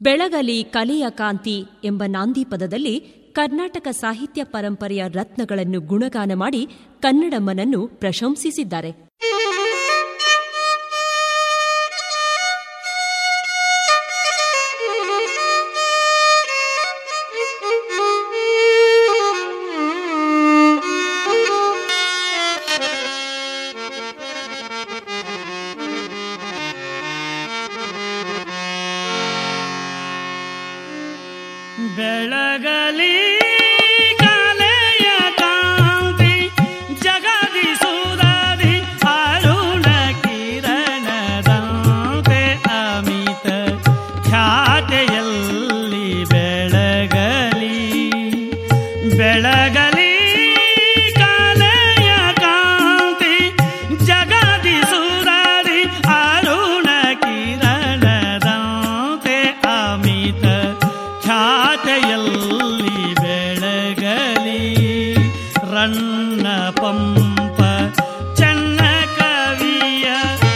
ಬೆಳಗಲಿ ಕಲೆಯ ಕಾಂತಿ ಎಂಬ ನಾಂದಿ ಪದದಲ್ಲಿ ಕರ್ನಾಟಕ ಸಾಹಿತ್ಯ ಪರಂಪರೆಯ ರತ್ನಗಳನ್ನು ಗುಣಗಾನ ಮಾಡಿ ಕನ್ನಡಮ್ಮನನ್ನು ಪ್ರಶಂಸಿಸಿದ್ದಾರೆ ಬೆಳಗಲಿ ಕಲೆಯ ಕಾಂತಿ ಜಗದಿ ಸುರದಿ ಅರುಣ ಕಿರಣದಂತೆ ಅಮಿತ ಖ್ಯಾತೆಯಲ್ಲಿ ಬೆಳಗಲಿ ಬೆಳಗಲಿ ಕಲೆಯ ಕಾಂತಿ ಜಗದಿ ಸುರದಿ ಅರುಣ ಕಿರಣದಂತೆ ಅಮಿತ ಖ್ಯಾತೆಯಲ್ಲಿ ಬೆಳಗಲಿ ರನ್ನ ಪಂಪ ಚನ್ನ ಕವಿಯ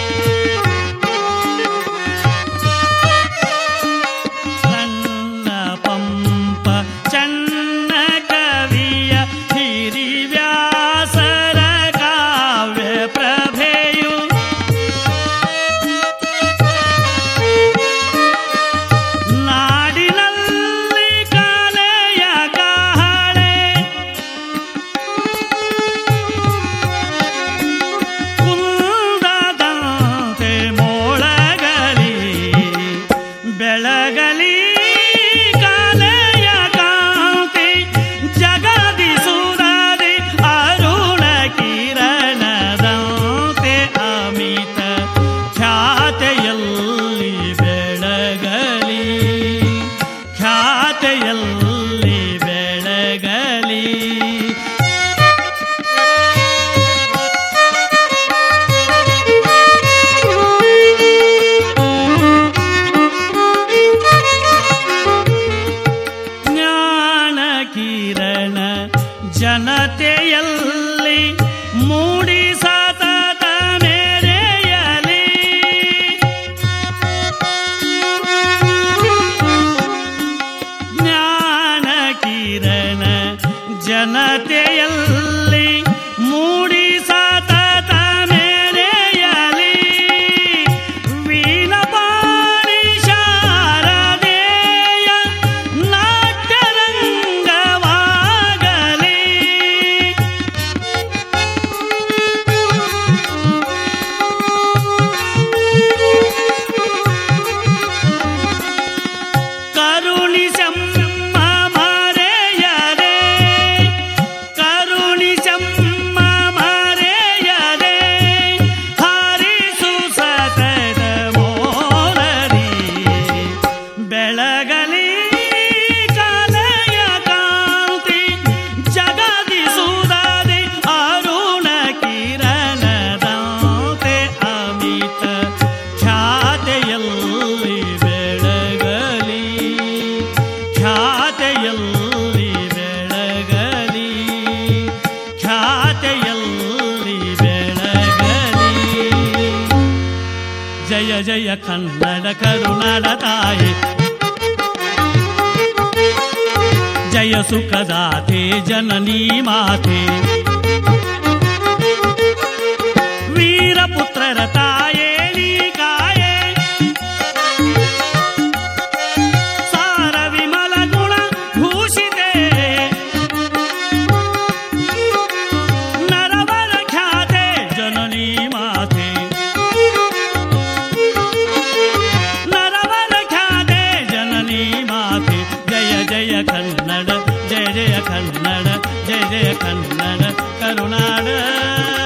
ರನ್ನ ಪಂಪ ಚನ್ನ ಕವಿಯ ಹಿರಿವ್ಯಾಸರ ಕಾವ್ಯ ಪ್ರಭೆಯು ನಾಡಿನಲ್ಲಿ ಕಲೆಯ ಕಹಳೆ ಕುಂದದಂತೆ ಮೊಳಗಲಿ ಬೆಳಗಲಿ ಕಲೆಯ ಕಾಂತಿ ಜಗದಿ ಸುರದಿ ಅರುಣ ಕಿರಣದಂತೆ ಅಮಿತ ಖ್ಯಾತೆಯಲ್ಲಿ ಬೆಳಗಲಿ ಖ್ಯಾತೆಯಲ್ಲಿ ಬೆಳಗಲಿ ಜ್ಞಾನ ಕಿರಣ ಜನತೆಯಲ್ಲಿ ಮೂಡಿ ಸತತ ಮೆರೆಯಲಿ ಜ್ಞಾನ ಕಿರಣ ಜನತೆಯಲ್ಲಿ ಮೂಡಿ ಸತತ ಮೆರೆಯಲಿ ವೀಣಪಾಣಿ ಶಾರದೇಯ ನಾಟ್ಯರಂಗವಾಗಲಿ ಕರುಣಿಸಮ್ಮ ಮರೆಯದೆ ಕರುಣಿಸಮ್ಮ ಮರೆಯದೆ ಹರಿಸು ಸತತ ಮೋರರಿ ಬೆಳಗಲಿ ಕಲೆಯ ಕಾಂತಿ ಜಗದಿ ಸುರದಿ ಅರುಣ ಕಿರಣದಂತೆ ಅಮಿತ ಖ್ಯಾತೆಯಲ್ಲಿ ಬೆಳಗಲಿ ಖ್ಯಾತೆಯಲ್ಲಿ ಬೆಳಗಲಿ ಖ್ಯಾತೆಯಲ್ಲಿ ಬೆಳಗಲಿ ಜಯ ಜಯ ಕನ್ನಡ ಕರುನಾಡ ತಾಯಿ ಜಯ ಸುಖದಾತೆ ಜನನೀ ಮಾತೆ ವೀರಪುತ್ರರ ತಾಯೇ ನೀ ಕಾಯೇ ಸಾರ ವಿಮಲ ಗುಣ ಭೂಷಿತೆ ನರವರ ಖ್ಯಾತೆ ಜನನೀ ಮಾತೆ ನರವರ ಖ್ಯಾತೆ ಜನನೀ ಮಾತೆ ಜಯ ಜಯ ಕನ್ನಡ ಜಯ ಜಯ ಕನ್ನಡ ಜಯ ಜಯ ಕನ್ನಡ ಕರುನಾಡ